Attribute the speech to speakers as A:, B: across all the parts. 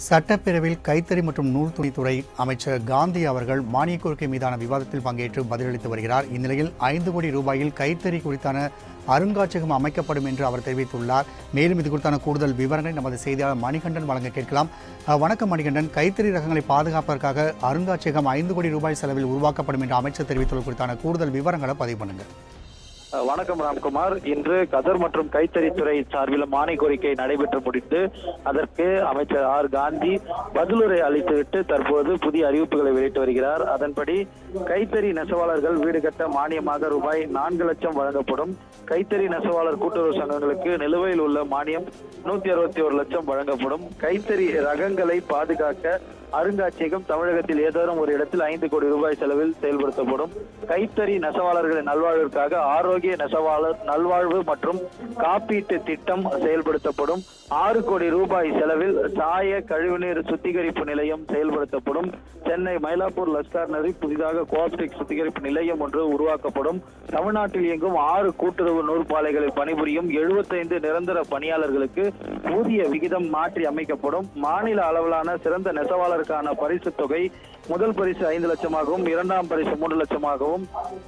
A: சட்டப்பேரவையில் கைத்தறி மற்றும் நூல் துணித்துறை அமைச்சர் காந்தி அவர்கள் மானிய கோரிக்கை மீதான விவாதத்தில் பங்கேற்று பதிலளித்து வருகிறார் இந்நிலையில் ஐந்து கோடி ரூபாயில் கைத்தறி குறித்தான அருங்காட்சியகம் அமைக்கப்படும் என்று அவர் தெரிவித்துள்ளார் மேலும் இது குறித்தான கூடுதல் விவரங்களை நமது செய்தியாளர் மணிகண்டன் வழங்க கேட்கலாம் அஹ், வணக்கம் மணிகண்டன் கைத்தறி ரகங்களை பாதுகாப்பதற்காக அருங்காட்சியகம் ஐந்து கோடி ரூபாய் செலவில் உருவாக்கப்படும் என்று அமைச்சர் தெரிவித்துள்ள குறித்தான கூடுதல் விவரங்களை பதிவு பண்ணுங்க
B: அஹ் வணக்கம் ராம்குமார் இன்று கதர் மற்றும் கைத்தறித்துறை சார்பில் மானிய கோரிக்கை நடைபெற்று முடித்து அதற்கு அமைச்சர் ஆர் காந்தி பதிலுரை அளித்துவிட்டு தற்போது புதிய அறிவிப்புகளை வெளியிட்டு வருகிறார் அதன்படி கைத்தறி நெசவாளர்கள் வீடு கட்ட மானியமாக ரூபாய் நான்கு லட்சம் வழங்கப்படும் கைத்தறி நெசவாளர் கூட்டுறவு சங்கங்களுக்கு நிலுவையில் உள்ள மானியம் நூத்தி அறுபத்தி ஒரு லட்சம் வழங்கப்படும் கைத்தறி ரகங்களை பாதுகாக்க அருங்காட்சியகம் தமிழகத்தில் ஏதேனும் ஒரு இடத்தில் ஐந்து கோடி ரூபாய் செலவில் செயல்படுத்தப்படும் கைத்தறி நெசவாளர்களின் நல்வாழ்விற்காக ஆரோக்கிய நெசவாளர் நல்வாழ்வு மற்றும் காப்பீட்டு திட்டம் செயல்படுத்தப்படும் ஆறு கோடி ரூபாய் செலவில் சாய கழிவுநீர் சுத்திகரிப்பு நிலையம் செயல்படுத்தப்படும் சென்னை மயிலாப்பூர் லஸ்கார் நகரில் புதிதாக கோஆப்டிக் சுத்திகரிப்பு நிலையம் ஒன்று உருவாக்கப்படும் தமிழ்நாட்டில் இயங்கும் ஆறு கூட்டுறவு நூற்பாலைகளில் பணிபுரியும் 75 நிரந்தர பணியாளர்களுக்கு ஊதிய விகிதம் மாற்றி அமைக்கப்படும் மாநில அளவிலான சிறந்த நெசவாளருக்கான பரிசு தொகை முதல் பரிசு ஐந்து லட்சமாகவும் இரண்டாம் பரிசு மூன்று லட்சமாகவும்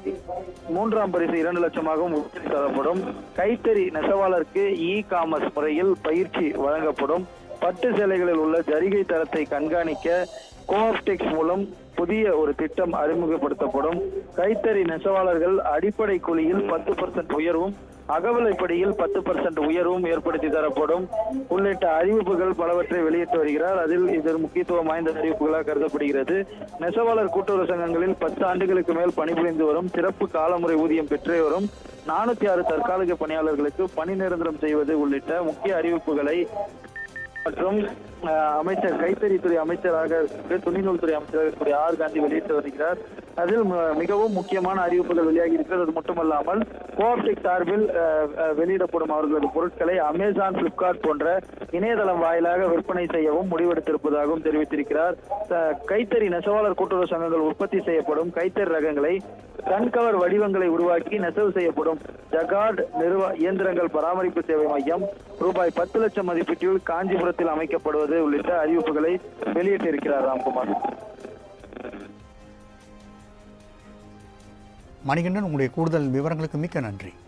B: மூன்றாம் பரிசு இரண்டு லட்சமாகவும் உறுதி தரப்படும் கைத்தறி நெசவாளருக்கு இ காமர்ஸ் முறையில் பயிற்சி வழங்கப்படும் பட்டு சேலைகளில் உள்ள ஜரிகை தரத்தை கண்காணிக்க கோஆப்டெக்ஸ் மூலம் புதிய ஒரு திட்டம் அறிமுகப்படுத்தப்படும் கைத்தறி நெசவாளர்கள் அடிப்படை கூலியில் பத்து பர்சன்ட் உயர்வும் அகவிலைப்படியில் பத்து பர்சன்ட் உயர்வும் ஏற்படுத்தி தரப்படும் உள்ளிட்ட அறிவிப்புகள் பலவற்றை வெளியிட்டு வருகிறார் அதில் இது முக்கியத்துவம் வாய்ந்த அறிவிப்புகளாக கருதப்படுகிறது நெசவாளர் கூட்டுறவு சங்கங்களில் பத்து ஆண்டுகளுக்கு மேல் பணிபுரிந்து வரும் சிறப்பு காலமுறை ஊதியம் பெற்றே வரும் நானூத்தி ஆறு தற்காலிக பணியாளர்களுக்கு பணி நிரந்தரம் செய்வது உள்ளிட்ட முக்கிய அறிவிப்புகளை மற்றும் அஹ், அமைச்சர் கைத்தறித்துறை அமைச்சராக இருக்கக்கூடிய துணிநூல்துறை அமைச்சராக இருக்கக்கூடிய ஆர் காந்தி வெளியிட்டு வருகிறார் அதில் ம- மிகவும் முக்கியமான அறிவிப்புகள் வெளியாகி இருக்கிறது அது மட்டுமல்லாமல் கோஆப்டிக் சார்பில் அஹ், அஹ், வெளியிடப்படும் அவர்களது பொருட்களை அமேசான் பிளிப்கார்ட் போன்ற இணையதளம் வாயிலாக விற்பனை செய்யவும் முடிவெடுத்திருப்பதாகவும் தெரிவித்திருக்கிறார் த- கைத்தறி நெசவாளர் கூட்டுறவு சங்கங்கள் உற்பத்தி செய்யப்படும் கைத்தறி ரகங்களை கண்கவர் வடிவங்களை உருவாக்கி நெசவு செய்யப்படும் ஜகார்ட் நிறுவ இயந்திரங்கள் பராமரிப்பு சேவை மையம் ரூபாய் பத்து லட்சம் மதிப்பீட்டில் காஞ்சிபுரத்தில் அமைக்கப்படுவது உள்ளிட்ட அறிவிப்புகளை வெளியிட்டிருக்கிறார் ராம்குமார்
A: மணிகண்டன் உங்களுடைய கூடுதல் விவரங்களுக்கு மிக்க நன்றி